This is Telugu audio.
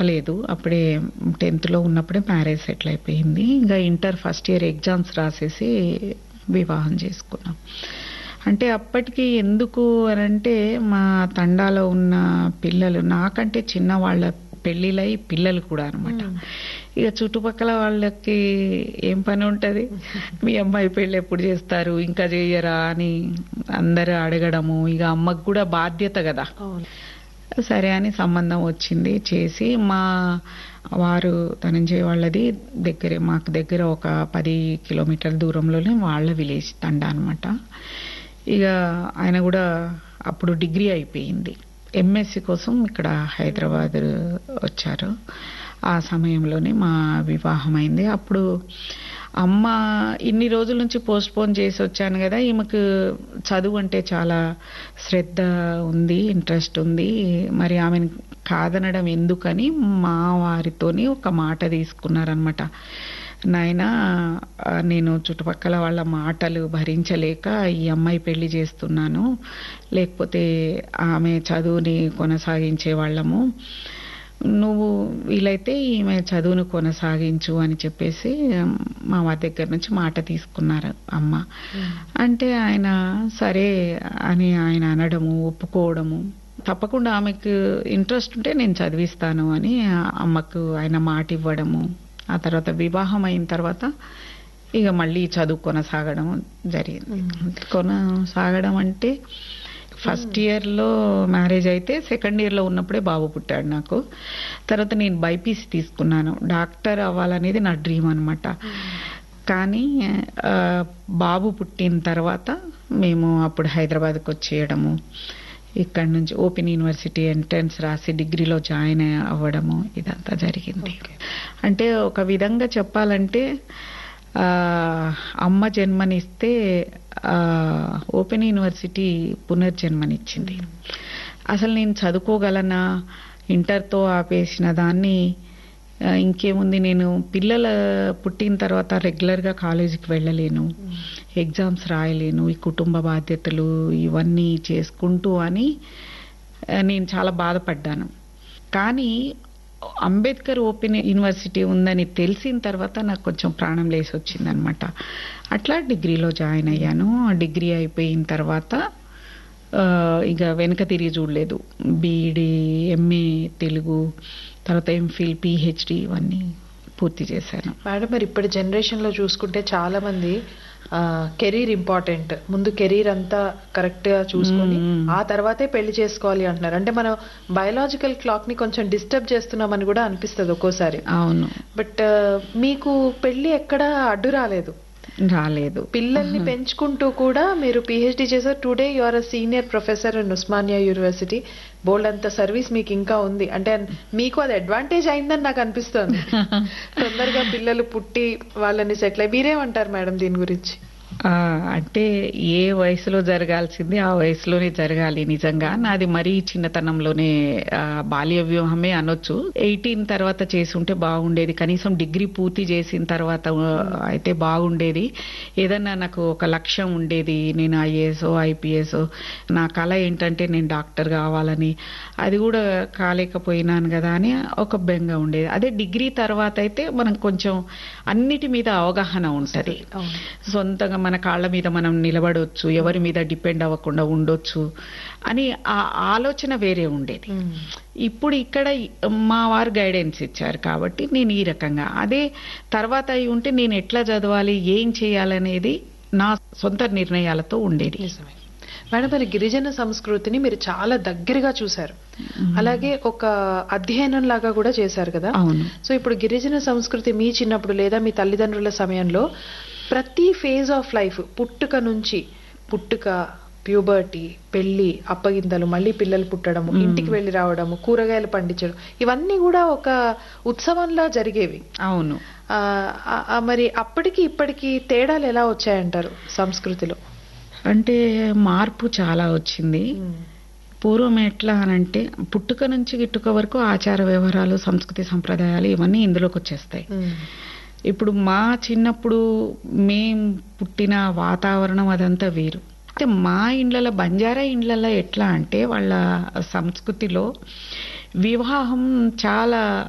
చెప్పలేదు అప్పుడే టెన్త్లో ఉన్నప్పుడే మ్యారేజ్ సెటిల్ అయిపోయింది ఇంకా ఇంటర్ ఫస్ట్ ఇయర్ ఎగ్జామ్స్ రాసేసి వివాహం చేసుకున్నాం అంటే అప్పటికి ఎందుకు అని అంటే మా తండాలో ఉన్న పిల్లలు నాకంటే చిన్న వాళ్ళ పెళ్ళిళ్ళై పిల్లలు కూడా అనమాట ఇక చుట్టుపక్కల వాళ్ళకి ఏం పని ఉంటుంది మీ అమ్మాయి పెళ్ళి ఎప్పుడు చేస్తారు ఇంకా చెయ్యరా అని అందరూ అడగడము ఇక అమ్మకు కూడా బాధ్యత కదా అవును సరే అని సంబంధం వచ్చింది చేసి మా వారు ధనంజయ వాళ్ళది దగ్గరే మాకు దగ్గర ఒక పది కిలోమీటర్ల దూరంలోనే వాళ్ళ విలేజ్ తండా అనమాట ఇక ఆయన కూడా అప్పుడు డిగ్రీ అయిపోయింది ఎంఎస్సి కోసం ఇక్కడ హైదరాబాద్ వచ్చారు ఆ సమయంలోనే మా వివాహం అయింది అప్పుడు అమ్మ ఇన్ని రోజుల నుంచి పోస్ట్పోన్ చేసి వచ్చాను కదా ఈమెకు చదువు అంటే చాలా శ్రద్ధ ఉంది ఇంట్రెస్ట్ ఉంది మరి ఆమెను కాదనడం ఎందుకని మా వారితోని ఒక మాట తీసుకున్నారనమాట నాయన ఆ, నేను చుట్టుపక్కల వాళ్ళ మాటలు భరించలేక ఈ అమ్మాయి పెళ్లి చేస్తున్నాను లేకపోతే ఆమె చదువుని కొనసాగించే వాళ్ళము నువ్వు వీలైతే ఈమె చదువును కొనసాగించు అని చెప్పేసి మా వారి దగ్గర నుంచి మాట తీసుకున్నారు అమ్మ అంటే ఆయన సరే అని ఆయన అనడము ఒప్పుకోవడము తప్పకుండా ఆమెకు ఇంట్రెస్ట్ ఉంటే నేను చదివిస్తాను అని ఆ అమ్మకు ఆయన మాట ఇవ్వడము ఆ తర్వాత వివాహం అయిన తర్వాత ఇక మళ్ళీ చదువు కొనసాగడం జరిగింది కొనసాగడం అంటే ఫస్ట్ ఇయర్లో మ్యారేజ్ అయితే సెకండ్ ఇయర్లో ఉన్నప్పుడే బాబు పుట్టాడు నాకు తర్వాత నేను బైపీసీ తీసుకున్నాను డాక్టర్ అవ్వాలనేది నా డ్రీమ్ అనమాట కానీ ఆ, బాబు పుట్టిన తర్వాత మేము అప్పుడు హైదరాబాద్కి వచ్చేయడము ఇక్కడ నుంచి ఓపెన్ యూనివర్సిటీ ఎంట్రన్స్ రాసి డిగ్రీలో జాయిన్ అవ్వడము ఇదంతా జరిగింది అంటే ఒక విధంగా చెప్పాలంటే ఆ, అమ్మ జన్మనిస్తే ఆ, ఓపెన్ యూనివర్సిటీ పునర్జన్మనిచ్చింది అసలు నేను చదువుకోగలనా ఇంటర్తో ఆపేసిన దాన్ని ఆ, ఇంకేముంది నేను పిల్లల పుట్టిన తర్వాత రెగ్యులర్గా కాలేజీకి వెళ్ళలేను ఎగ్జామ్స్ రాయలేను ఈ కుటుంబ బాధ్యతలు ఇవన్నీ చేసుకుంటూ అని ఆ, నేను చాలా బాధపడ్డాను కానీ అంబేద్కర్ ఓపెన్ యూనివర్సిటీ ఉందని తెలిసిన తర్వాత నాకు కొంచెం ప్రాణం లేసి వచ్చిందనమాట అట్లా డిగ్రీలో జాయిన్ అయ్యాను ఆ డిగ్రీ అయిపోయిన తర్వాత ఆ, ఇక వెనక తిరిగి చూడలేదు బీఈడి ఎంఏ తెలుగు తర్వాత ఎంఫిల్ పిహెచ్డి ఇవన్నీ పూర్తి చేశాను మేడం మరి ఇప్పటి జనరేషన్ లో చూసుకుంటే చాలా మంది కెరీర్ ఇంపార్టెంట్ ముందు కెరీర్ అంతా కరెక్ట్ గా చూసుకొని మ్మ్. ఆ తర్వాతే పెళ్లి చేసుకోవాలి అంటున్నారు అంటే మనం బయలాజికల్ క్లాక్ ని కొంచెం డిస్టర్బ్ చేస్తున్నామని కూడా అనిపిస్తుంది ఒక్కోసారి అవును బట్ మీకు పెళ్లి ఎక్కడ అడ్డు రాలేదు రాలేదు పిల్లల్ని పెంచుకుంటూ కూడా మీరు పిహెచ్డి చేశారు today you are a senior professor in Osmania university బోల్డ్ అంత సర్వీస్ మీకు ఇంకా ఉంది అంటే మీకు అది అడ్వాంటేజ్ అయిందని నాకు అనిపిస్తుంది తొందరగా పిల్లలు పుట్టి వాళ్ళని సెటిల్ అయ్యి మీరేమంటారు మేడం దీని గురించి ఆ, అంటే ఏ వయసులో జరగాల్సింది ఆ వయసులోనే జరగాలి నిజంగా నాది మరీ చిన్నతనంలోనే ఆ, బాల్య వివాహమే అనొచ్చు ఎయిటీన్ తర్వాత చేసి ఉంటే బాగుండేది కనీసం డిగ్రీ పూర్తి చేసిన తర్వాత ఆ, అయితే బాగుండేది ఏదన్నా నాకు ఒక లక్ష్యం ఉండేది నేను ఐఏఎస్ ఐపీఎస్ నా కళ ఏంటంటే నేను డాక్టర్ కావాలని అది కూడా కాలేకపోయినాను కదా అని ఒక బెంగ ఉండేది అదే డిగ్రీ తర్వాత అయితే మనం కొంచెం అన్నిటి మీద అవగాహన ఉంటది అవును సొంతంగా మన కాళ్ళ మీద మనం నిలబడొచ్చు ఎవరి మీద డిపెండ్ అవ్వకుండా ఉండొచ్చు అని ఆ ఆలోచన వేరే ఉండేది మ్మ్. ఇప్పుడు ఇక్కడ మా వారు గైడెన్స్ ఇచ్చారు కాబట్టి నేను ఈ రకంగా అదే తర్వాత అయి ఉంటే నేను ఎట్లా చదవాలి ఏం చేయాలనేది నా సొంత నిర్ణయాలతో ఉండేది నిజమే మేడం మరి గిరిజన సంస్కృతిని మీరు చాలా దగ్గరగా చూశారు అలాగే ఒక అధ్యయనం లాగా కూడా చేశారు కదా అవును సో ఇప్పుడు గిరిజన సంస్కృతి మీ చిన్నప్పుడు లేదా మీ తల్లిదండ్రుల సమయంలో ప్రతి ఫేజ్ ఆఫ్ లైఫ్ పుట్టుక నుంచి పుట్టుక ప్యూబర్టీ పెళ్లి అప్పగింతలు మళ్ళీ పిల్లలు పుట్టడము ఇంటికి వెళ్ళి రావడము కూరగాయలు పండించడం ఇవన్నీ కూడా ఒక ఉత్సవంలా జరిగేవి అవును ఆ, ఆ, ఆ, మరి అప్పటికి ఇప్పటికి తేడాలు ఎలా వచ్చాయంటారు సంస్కృతిలో అంటే మార్పు చాలా వచ్చింది పూర్వం ఎట్లా అనంటే పుట్టుక నుంచి గిట్టుక వరకు ఆచార వ్యవహారాలు సంస్కృతి సంప్రదాయాలు ఇవన్నీ ఇందులోకి వచ్చేస్తాయి మ్మ్. ఇప్పుడు మా చిన్నప్పుడు మేం పుట్టిన వాతావరణం అదంతా వేరు అయితే మా ఇండ్లలో బంజారా ఇండ్లలో ఎట్లా అంటే వాళ్ళ సంస్కృతిలో వివాహం చాలా